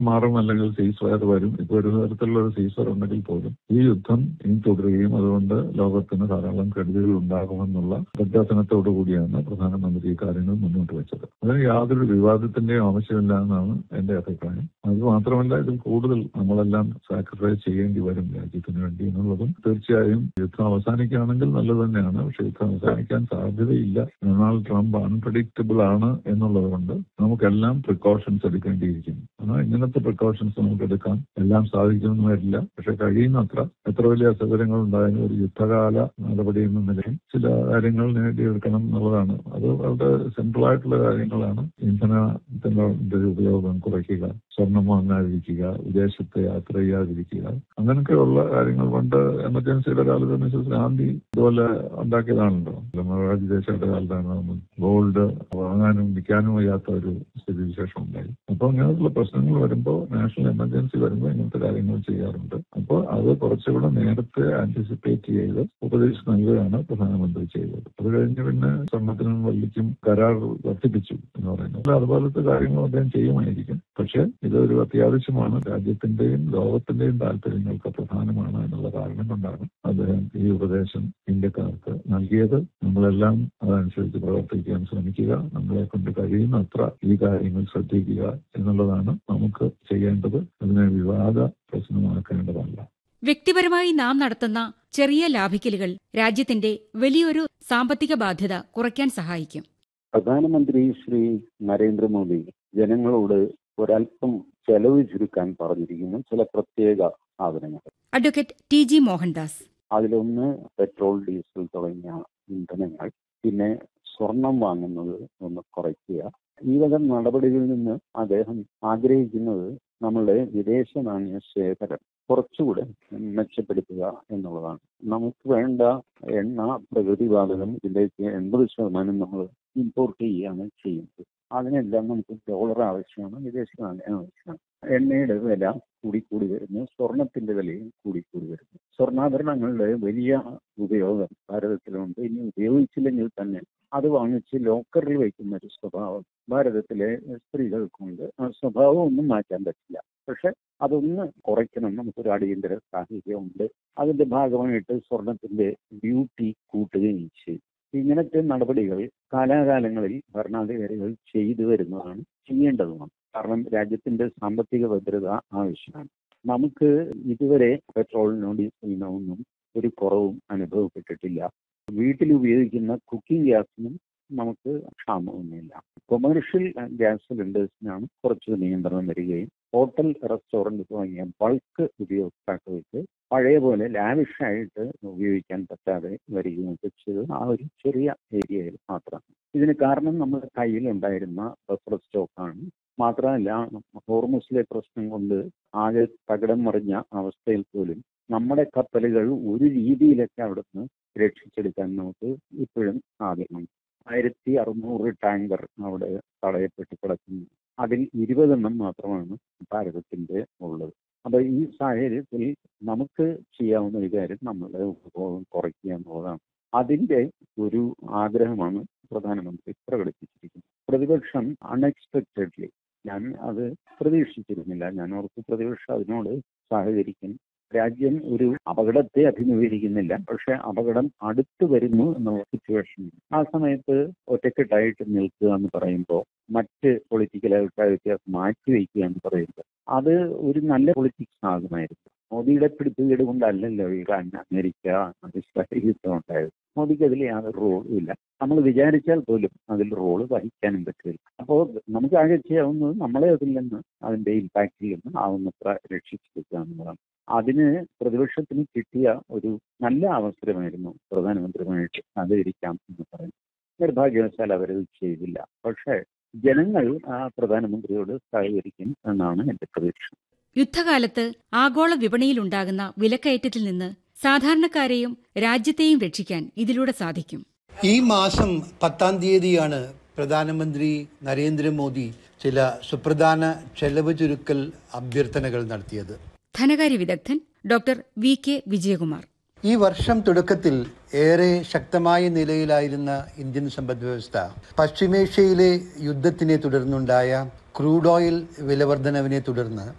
മാറും അല്ലെങ്കിൽ സീസ് ഫയർ വരും ഇപ്പൊ ഒരു തരത്തിലുള്ള ഒരു സീസ് ഫയർ ഉണ്ടെങ്കിൽ പോലും ഈ യുദ്ധം ഇനി തുടരുകയും അതുകൊണ്ട് ലോകത്തിന് ധാരാളം കെടുതികൾ ഉണ്ടാകുമെന്നുള്ള പ്രഖ്യാപനത്തോടു കൂടിയാണ് പ്രധാനമന്ത്രി ഈ കാര്യങ്ങൾ മുന്നോട്ട് വെച്ചത് അതിന് യാതൊരു വിവാദത്തിന്റെയും ആവശ്യമില്ല എന്നാണ് എന്റെ അഭിപ്രായം അത് മാത്രമല്ല ഇതിൽ കൂടുതൽ നമ്മളെല്ലാം സാക്രിഫൈസ് ചെയ്യേണ്ടി വരും രാജ്യത്തിന് വേണ്ടി എന്നുള്ളതും തീർച്ചയായും യുദ്ധം അവസാനിക്കുകയാണെങ്കിൽ നല്ലത് തന്നെയാണ് പക്ഷെ യുദ്ധം അവസാനിക്കാൻ സാധ്യതയില്ല ഡൊണാൾഡ് ട്രംപ് അൺപ്രഡിക്റ്റബിൾ ആണ് എന്നുള്ളത് കൊണ്ട് നമുക്കെല്ലാം പ്രിക്കോഷൻസ് എടുക്കേണ്ടിയിരിക്കുന്നു എന്നാൽ ഇങ്ങനത്തെ പ്രിക്കോഷൻസ് നമുക്ക് എടുക്കാൻ എല്ലാം സാധിക്കുമെന്ന് വരില്ല പക്ഷെ കഴിയുന്നത്ര എത്ര വലിയ അസൗകര്യങ്ങൾ ഉണ്ടായാലും ഒരു യുദ്ധകാല നടപടി എന്ന നിലയിൽ ചില കാര്യങ്ങൾ നേടിയെടുക്കണം എന്നുള്ളതാണ് അത് വളരെ സിമ്പിൾ ആയിട്ടുള്ള കാര്യങ്ങളാണ് ഇന്ധനത്തിന്റെ ഉപയോഗം കുറയ്ക്കുക സ്വർണം വാങ്ങാതിരിക്കുക വിദേശത്ത് യാത്ര ചെയ്യാതിരിക്കുക അങ്ങനെയൊക്കെയുള്ള കാര്യങ്ങൾ പണ്ട് എമർജൻസിയുടെ കാലത്ത് മിസസ് ഗാന്ധി ഇതുപോലെ ഉണ്ടാക്കിയതാണല്ലോ മഹാരാജ് ദേശയുടെ കാലത്താണ് ഗോൾഡ് വാങ്ങാനും വിൽക്കാനും വയ്യാത്ത ഒരു സ്ഥിതിവിശേഷം ഉണ്ടായി അപ്പോൾ ഇങ്ങനെയുള്ള പ്രശ്നങ്ങൾ വരുമ്പോൾ നാഷണൽ എമർജൻസി വരുമ്പോൾ ഇങ്ങനത്തെ കാര്യങ്ങൾ ചെയ്യാറുണ്ട് അപ്പോൾ അത് കുറച്ചുകൂടെ നേരത്തെ ആന്റിസിപ്പേറ്റ് ചെയ്ത് ഉപദേശം നൽകുകയാണ് പ്രധാനമന്ത്രി ചെയ്തത് അത് കഴിഞ്ഞ് പിന്നെ സ്വർണത്തിനും വള്ളിക്കും കരാർ വർദ്ധിപ്പിച്ചു എന്ന് പറയുന്നത് അതുപോലത്തെ കാര്യങ്ങൾ അദ്ദേഹം ചെയ്യുമായിരിക്കും പക്ഷെ ഇതൊരു അത്യാവശ്യമാണ് രാജ്യത്തിന്റെയും ലോകത്തിന്റെയും താല്പര്യങ്ങൾക്ക് പ്രധാനമാണ് എന്നുള്ള കാരണം കൊണ്ടാണ് അദ്ദേഹം ഈ ഉപദേശം ഇന്ത്യക്കാർക്ക് നൽകിയത് നമ്മളെല്ലാം അതനുസരിച്ച് പ്രവർത്തിക്കാൻ ശ്രമിക്കുക നമ്മളെ കൊണ്ട് കഴിയുന്നത്ര ഈ കാര്യങ്ങൾ ശ്രദ്ധിക്കുക എന്നുള്ളതാണ് നമുക്ക് ചെയ്യേണ്ടത് അതിനെ വിവാദ പ്രശ്നമാക്കേണ്ടതല്ല വ്യക്തിപരമായി നാം നടത്തുന്ന ചെറിയ ലാഭിക്കലുകൾ രാജ്യത്തിന്റെ വലിയൊരു സാമ്പത്തിക ബാധ്യത കുറയ്ക്കാൻ സഹായിക്കും പ്രധാനമന്ത്രി ശ്രീ നരേന്ദ്രമോദി ജനങ്ങളോട് ഒരല്പം ചെലവ് ചുരുക്കാൻ പറഞ്ഞിരിക്കുന്നു ചില പ്രത്യേക സാധനങ്ങൾ അഡ്വക്കേറ്റ് ടി ജി മോഹൻദാസ് അതിലൊന്ന് പെട്രോൾ ഡീസൽ തുടങ്ങിയ ഇന്ധനങ്ങൾ പിന്നെ സ്വർണം വാങ്ങുന്നത് ഒന്ന് കുറയ്ക്കുക ഈ വക നടപടികളിൽ നിന്ന് അദ്ദേഹം ആഗ്രഹിക്കുന്നത് നമ്മളുടെ വിദേശ നാണ്യ ശേഖരം കുറച്ചുകൂടെ മെച്ചപ്പെടുത്തുക എന്നുള്ളതാണ് നമുക്ക് വേണ്ട എണ്ണ പ്രകൃതിവാതകം ഇതിലേക്ക് എൺപത് ശതമാനം നമ്മൾ ഇമ്പോർട്ട് ചെയ്യുകയാണ് ചെയ്യുന്നത് അതിനെല്ലാം നമുക്ക് ഡോളർ ആവശ്യമാണ് വിദേശ നാണ്യം ആവശ്യമാണ് എണ്ണയുടെ വില കൂടിക്കൂടി വരുന്നു സ്വർണത്തിന്റെ വിലയും കൂടിക്കൂടി വരുന്നു സ്വർണ്ണാഭരണങ്ങളുടെ വലിയ ഉപയോഗം ഭാരതത്തിലുണ്ട് ഇനി ഉപയോഗിച്ചില്ലെങ്കിൽ തന്നെ അത് വാങ്ങിച്ച് ലോക്കറിൽ വയ്ക്കുന്ന ഒരു സ്വഭാവം ഭാരതത്തിലെ സ്ത്രീകൾക്കുണ്ട് ആ സ്വഭാവം ഒന്നും മാറ്റാൻ പറ്റില്ല പക്ഷെ അതൊന്ന് കുറയ്ക്കണം നമുക്കൊരു അടിയന്തര സാഹചര്യമുണ്ട് അതിന്റെ ഭാഗമായിട്ട് സ്വർണത്തിന്റെ ഡ്യൂട്ടി കൂട്ടുകയും ചെയ്യും ഇങ്ങനത്തെ നടപടികൾ കാലാകാലങ്ങളിൽ ഭരണാധികാരികൾ ചെയ്തു വരുന്നതാണ് ചെയ്യേണ്ടതുമാണ് കാരണം രാജ്യത്തിന്റെ സാമ്പത്തിക ഭദ്രത ആവശ്യമാണ് നമുക്ക് ഇതുവരെ പെട്രോളിനോ ഡീസലിനോ ഒന്നും ഒരു കുറവും അനുഭവപ്പെട്ടിട്ടില്ല വീട്ടിൽ ഉപയോഗിക്കുന്ന കുക്കിംഗ് ഗ്യാസിനും നമുക്ക് ക്ഷാമമൊന്നുമില്ല കൊമേഴ്ഷ്യൽ ഗ്യാസ് സിലിണ്ടേഴ്സിനാണ് കുറച്ച് നിയന്ത്രണം വരികയും ഹോട്ടൽ റെസ്റ്റോറൻറ്റ് തുടങ്ങിയ ബൾക്ക് ഉപയോക്താക്കൾക്ക് പഴയ പോലെ ലാവിഷായിട്ട് ഉപയോഗിക്കാൻ പറ്റാതെ വരികയൊക്കെ ചെയ്തത് ആ ഒരു ചെറിയ ഏരിയയിൽ മാത്രമാണ് ഇതിന് കാരണം നമ്മുടെ കയ്യിലുണ്ടായിരുന്ന ബഫർ സ്റ്റോക്കാണ് മാത്രമല്ല ഹോർമസിലെ പ്രശ്നം കൊണ്ട് ആകെ തകിടം മറിഞ്ഞ അവസ്ഥയിൽ പോലും നമ്മുടെ കപ്പലുകൾ ഒരു രീതിയിലൊക്കെ അവിടുന്ന് രക്ഷിച്ചെടുക്കാൻ നമുക്ക് ഇപ്പോഴും ആഗ്രഹം ആയിരത്തി അറുന്നൂറ് ടാങ്കർ അവിടെ തടയപ്പെട്ട് കിടക്കുന്നു അതിൽ ഇരുപതെണ്ണം മാത്രമാണ് ഭാരതത്തിന്റെ ഉള്ളത് അപ്പൊ ഈ സാഹചര്യത്തിൽ നമുക്ക് ചെയ്യാവുന്ന ഒരു കാര്യം നമ്മളുടെ ഉപഭോഗം കുറയ്ക്കുക എന്നുള്ളതാണ് അതിന്റെ ഒരു ആഗ്രഹമാണ് പ്രധാനമന്ത്രി പ്രകടിപ്പിച്ചിരിക്കുന്നത് പ്രതിപക്ഷം അൺഎക്സ്പെക്റ്റഡ്ലി ഞാൻ അത് പ്രതീക്ഷിച്ചിരുന്നില്ല ഞാൻ ഓർത്ത് പ്രതിപക്ഷം അതിനോട് സഹകരിക്കും രാജ്യം ഒരു അപകടത്തെ അഭിമുഖീകരിക്കുന്നില്ല പക്ഷെ അപകടം അടുത്തു വരുന്നു എന്നുള്ള സിറ്റുവേഷൻ ആ സമയത്ത് ഒറ്റക്കെട്ടായിട്ട് നിൽക്കുക എന്ന് പറയുമ്പോൾ മറ്റ് പൊളിറ്റിക്കൽ അഭിപ്രായ വ്യത്യാസം മാറ്റിവെക്കുക എന്ന് പറയുമ്പോൾ അത് ഒരു നല്ല പൊളിറ്റിക്സ് ആകുമായിരുന്നു മോദിയുടെ പിടിപ്പുകേട് കൊണ്ടല്ലല്ലോ ഇറാൻ അമേരിക്ക ഇസ്രായേൽ യുദ്ധം ഉണ്ടായത് മോദിക്ക് അതിൽ യാതൊരു റോളും ഇല്ല നമ്മൾ വിചാരിച്ചാൽ പോലും അതിൽ റോള് വഹിക്കാനും പറ്റില്ല അപ്പോൾ നമുക്ക് ആകെ ചെയ്യാവുന്നത് നമ്മളെ അതിൽ നിന്ന് അതിന്റെ ഇമ്പാക്റ്റിൽ നിന്ന് ആവുന്നത്ര രക്ഷിച്ചെടുക്കുക എന്നുള്ളതാണ് അതിന് പ്രതിപക്ഷത്തിന് കിട്ടിയ ഒരു നല്ല അവസരമായിരുന്നു പ്രധാനമന്ത്രിയുമായിട്ട് സഹകരിക്കാം എന്ന് പറയുന്നത് നിർഭാഗ്യവശാൽ അവരത് ചെയ്തില്ല പക്ഷേ ജനങ്ങൾ ആ പ്രധാനമന്ത്രിയോട് സഹകരിക്കും എന്നാണ് എന്റെ പ്രതീക്ഷ യുദ്ധകാലത്ത് ആഗോള വിപണിയിലുണ്ടാകുന്ന വിലക്കയറ്റത്തിൽ നിന്ന് സാധാരണക്കാരെയും രാജ്യത്തെയും രക്ഷിക്കാൻ ഇതിലൂടെ സാധിക്കും ഈ മാസം പത്താം തീയതിയാണ് പ്രധാനമന്ത്രി നരേന്ദ്രമോദി ചില സുപ്രധാന ചെലവ് ചുരുക്കൽ അഭ്യർത്ഥനകൾ നടത്തിയത് ധനകാര്യ വിദഗ്ധൻ ഡോക്ടർ വി കെ വിജയകുമാർ ഈ വർഷം തുടക്കത്തിൽ ഏറെ ശക്തമായ നിലയിലായിരുന്ന ഇന്ത്യൻ സമ്പദ് വ്യവസ്ഥ പശ്ചിമേഷ്യയിലെ യുദ്ധത്തിനെ തുടർന്നുണ്ടായ ക്രൂഡ് ഓയിൽ വിലവർധനവിനെ തുടർന്ന്